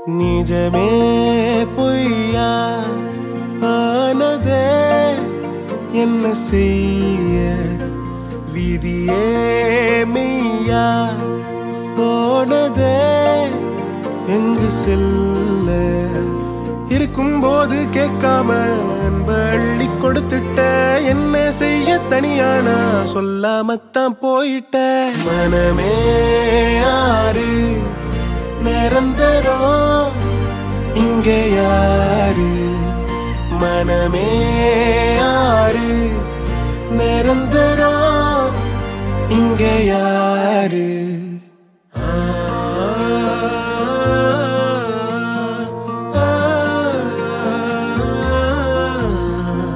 நிஜமே பொய்யா ஆனதே என்ன செய்ய விதியே மெய்யா போனதே எங்கு செல்ல இருக்கும்போது கேட்காம அன்ப அள்ளி கொடுத்துட்ட என்ன செய்ய தனியானா சொல்லாமத்தான் போயிட்ட மனமே யாரு நிரந்தரம் இங்க யாரு மனமே யாரு நிரந்தரம் இங்க யாரு ஆ, ஆ, ஆ.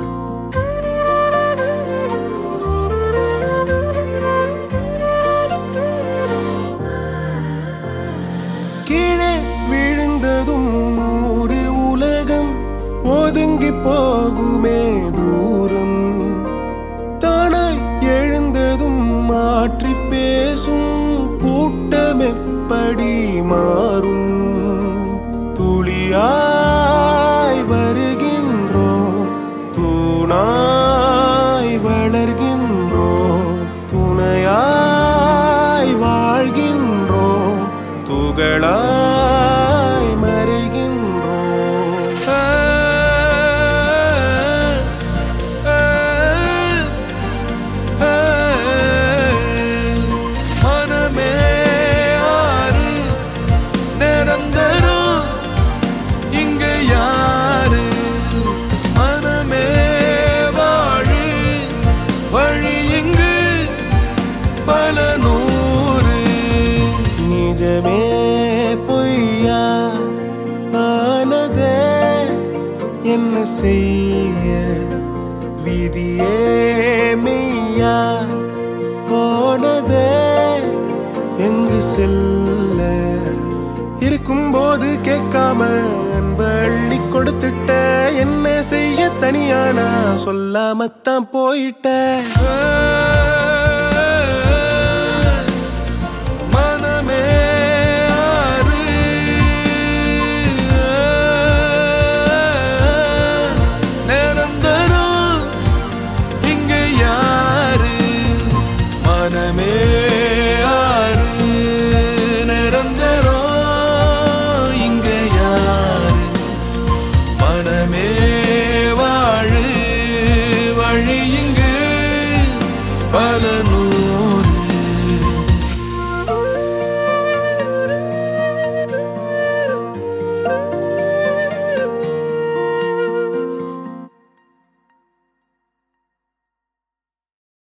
கீழே விழுந்ததும் நூறு உலகம் ஒதுங்கி போகுமே தூரம் தானாய் எழுந்ததும் மாற்றி பேசும் கூட்டம் எப்படி மாறும் துளியாய் வருகின்றோம் தூணாய் வளர்கின்றோம் துணையாய் வாழ்கின்றோம் துகளாய் மறைகின்றோம் ஆ, ஆ, ஆ, மனமே ஆறு நிரந்தரம் இங்க யாரு மனமே வாழு வழி இங்கு பல நூறு நிஜமே பொய்யா ஆனதே என்ன செய்ய விதியே மெய்யா போனதே எங்கு செல்ல இருக்கும்போது கேட்காம அன்ப அள்ளி கொடுத்துட்ட என்ன செய்ய தனியானா சொல்லாமத்தான் போயிட்ட ஆ